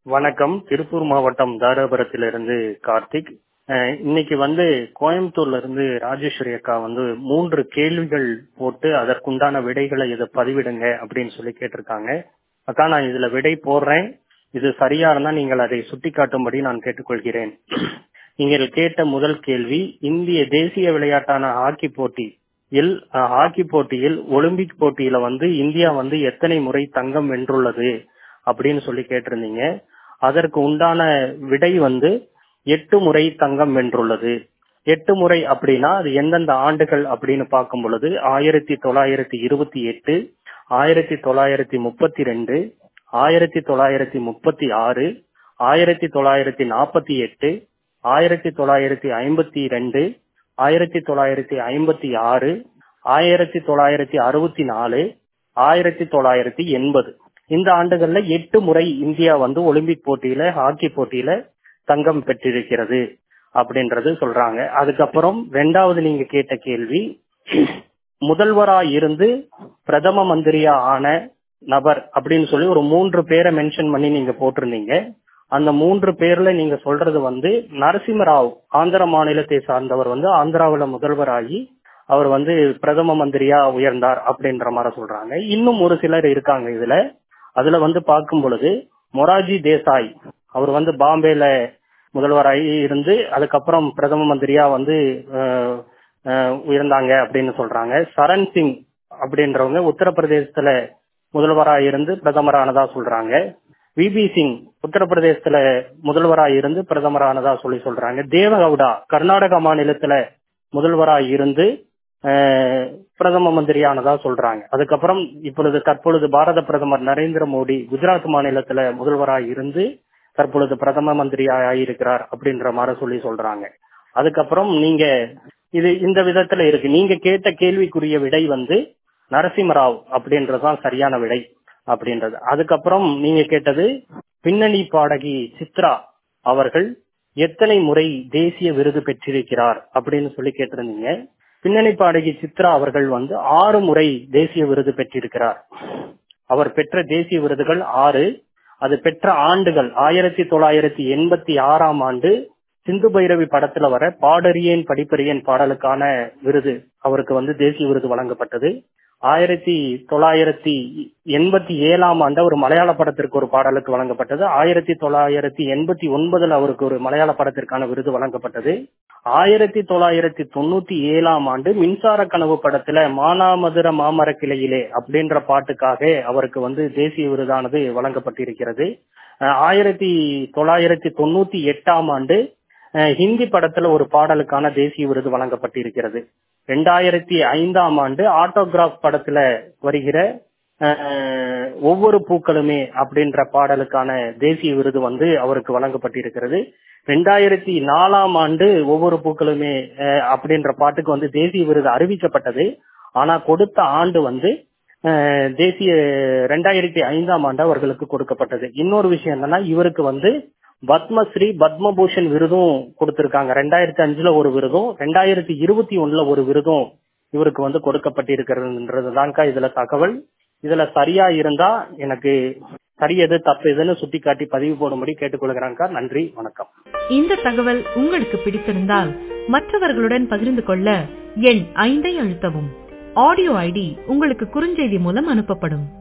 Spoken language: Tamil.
வணக்கம் திருப்பூர் மாவட்டம் தாராபுரத்திலிருந்து கார்த்திக் அஹ் இன்னைக்கு வந்து கோயம்புத்தூர்ல இருந்து ராஜேஸ்வரி அக்கா வந்து மூன்று கேள்விகள் போட்டு அதற்குண்டான விடைகளை இதை பதிவிடுங்க அப்படின்னு சொல்லி கேட்டிருக்காங்க அக்கா நான் இதுல விடை போடுறேன் இது சரியா இருந்தா நீங்கள் அதை சுட்டிக்காட்டும்படி நான் கேட்டுக்கொள்கிறேன் நீங்கள் கேட்ட முதல் கேள்வி இந்திய தேசிய விளையாட்டான ஹாக்கி போட்டி இல் அஹ், ஹாக்கி போட்டியில் ஒலிம்பிக் போட்டியில வந்து இந்தியா வந்து எத்தனை முறை தங்கம் வென்றுள்ளது அப்படின்னு சொல்லி கேட்டிருந்தீங்க அதற்கு உண்டான விடை வந்து எட்டு முறை தங்கம் வென்றுள்ளது எட்டு முறை அப்படின்னா அது எந்தெந்த ஆண்டுகள் அப்படின்னு பார்க்கும் பொழுது ஆயிரத்தி தொள்ளாயிரத்தி இருபத்தி எட்டு ஆயிரத்தி தொள்ளாயிரத்தி முப்பத்தி ரெண்டு ஆயிரத்தி தொள்ளாயிரத்தி முப்பத்தி ஆறு ஆயிரத்தி தொள்ளாயிரத்தி நாற்பத்தி எட்டு ஆயிரத்தி தொள்ளாயிரத்தி ஐம்பத்தி ரெண்டு ஆயிரத்தி தொள்ளாயிரத்தி ஐம்பத்தி ஆறு ஆயிரத்தி தொள்ளாயிரத்தி அறுபத்தி நாலு ஆயிரத்தி தொள்ளாயிரத்தி எண்பது இந்த ஆண்டுகள்ல எட்டு முறை இந்தியா வந்து ஒலிம்பிக் போட்டியில ஹாக்கி போட்டியில தங்கம் பெற்றிருக்கிறது அப்படின்றது சொல்றாங்க அதுக்கப்புறம் ரெண்டாவது நீங்க கேட்ட கேள்வி முதல்வரா இருந்து பிரதம மந்திரியா ஆன நபர் அப்படின்னு சொல்லி ஒரு மூன்று பேரை மென்ஷன் பண்ணி நீங்க போட்டிருந்தீங்க அந்த மூன்று பேர்ல நீங்க சொல்றது வந்து நரசிம்மராவ் ஆந்திர மாநிலத்தை சார்ந்தவர் வந்து ஆந்திராவுல முதல்வராகி அவர் வந்து பிரதம மந்திரியா உயர்ந்தார் அப்படின்ற மாதிரி சொல்றாங்க இன்னும் ஒரு சிலர் இருக்காங்க இதுல அதுல வந்து பார்க்கும் பொழுது மொராஜி தேசாய் அவர் வந்து பாம்பேல முதல்வராகி இருந்து அதுக்கப்புறம் பிரதம மந்திரியா வந்து அஹ், அஹ், உயர்ந்தாங்க அப்படின்னு சொல்றாங்க சரண் சிங் அப்படின்றவங்க உத்தரப்பிரதேசத்துல முதல்வராக இருந்து பிரதமரானதா சொல்றாங்க விபி சிங் உத்தரப்பிரதேசத்துல முதல்வராக இருந்து பிரதமரானதா சொல்லி சொல்றாங்க தேவகவுடா கர்நாடகா மாநிலத்துல முதல்வராக இருந்து அஹ், பிரதம மந்திரியானதா சொல்றாங்க அதுக்கப்புறம் இப்பொழுது தற்பொழுது பாரத பிரதமர் நரேந்திர மோடி குஜராத் மாநிலத்துல முதல்வராக இருந்து தற்பொழுது பிரதம மந்திரியாக ஆயிருக்கிறார் அப்படின்ற மாதிரி சொல்லி சொல்றாங்க அதுக்கப்புறம் நீங்க இது இந்த விதத்துல இருக்கு நீங்க கேட்ட கேள்விக்குரிய விடை வந்து நரசிம்மராவ் அப்படின்றதுதான் சரியான விடை அப்படின்றது அதுக்கப்புறம் நீங்க கேட்டது பின்னணி பாடகி சித்ரா அவர்கள் எத்தனை முறை தேசிய விருது பெற்றிருக்கிறார் அப்படின்னு சொல்லி கேட்டிருந்தீங்க பின்னணி பாடகி சித்ரா அவர்கள் வந்து ஆறு முறை தேசிய விருது பெற்றிருக்கிறார் அவர் பெற்ற தேசிய விருதுகள் ஆறு அது பெற்ற ஆண்டுகள் ஆயிரத்தி தொள்ளாயிரத்தி எண்பத்தி ஆறாம் ஆண்டு சிந்து பைரவி படத்துல வர பாடறியேன் படிப்பறியேன் பாடலுக்கான விருது அவருக்கு வந்து தேசிய விருது வழங்கப்பட்டது ஆயிரத்தி தொள்ளாயிரத்தி எண்பத்தி ஏழாம் ஆண்டு ஒரு மலையாள படத்திற்கு ஒரு பாடலுக்கு வழங்கப்பட்டது ஆயிரத்தி தொள்ளாயிரத்தி எண்பத்தி ஒன்பதுல அவருக்கு ஒரு மலையாள படத்திற்கான விருது வழங்கப்பட்டது ஆயிரத்தி தொள்ளாயிரத்தி தொண்ணூத்தி ஏழாம் ஆண்டு மின்சார கனவு படத்துல மானாமதுர மாமர கிளையிலே அப்படின்ற பாட்டுக்காக அவருக்கு வந்து தேசிய விருதானது வழங்கப்பட்டிருக்கிறது அஹ் ஆயிரத்தி தொள்ளாயிரத்தி தொண்ணூத்தி எட்டாம் ஆண்டு அஹ் ஹிந்தி படத்துல ஒரு பாடலுக்கான தேசிய விருது வழங்கப்பட்டிருக்கிறது ரெண்டாயிரத்தி ஐந்தாம் ஆண்டு ஆட்டோகிராஃப் படத்துல வருகிற அஹ், ஒவ்வொரு பூக்களுமே அப்படின்ற பாடலுக்கான தேசிய விருது வந்து அவருக்கு வழங்கப்பட்டிருக்கிறது ரெண்டாயிரத்தி நாலாம் ஆண்டு ஒவ்வொரு பூக்களுமே அஹ், அப்படின்ற பாட்டுக்கு வந்து தேசிய விருது அறிவிக்கப்பட்டது ஆனா கொடுத்த ஆண்டு வந்து அஹ், தேசிய ரெண்டாயிரத்தி ஐந்தாம் ஆண்டு அவர்களுக்கு கொடுக்கப்பட்டது இன்னொரு விஷயம் என்னன்னா இவருக்கு வந்து பத்மஸ்ரீ பத்மபூஷன் விருதும் கொடுத்திருக்காங்க ரெண்டாயிரத்தி அஞ்சுல ஒரு விருதும் ரெண்டாயிரத்தி இருபத்தி ஒண்ணுல ஒரு விருதும் இவருக்கு வந்து கொடுக்கப்பட்டிருக்கிறதுன்றதுதான்க்கா இதுல தகவல் இதுல சரியா இருந்தா எனக்கு சரி எது தப்பு எதுன்னு சுட்டி காட்டி பதிவு போடும்படி கேட்டுக்கொள்கிறாங்கக்கா நன்றி வணக்கம் இந்த தகவல் உங்களுக்கு பிடித்திருந்தால் மற்றவர்களுடன் பகிர்ந்து கொள்ள எண் ஐந்தை அழுத்தவும் ஆடியோ ஐடி உங்களுக்கு குறுஞ்செய்தி மூலம் அனுப்பப்படும்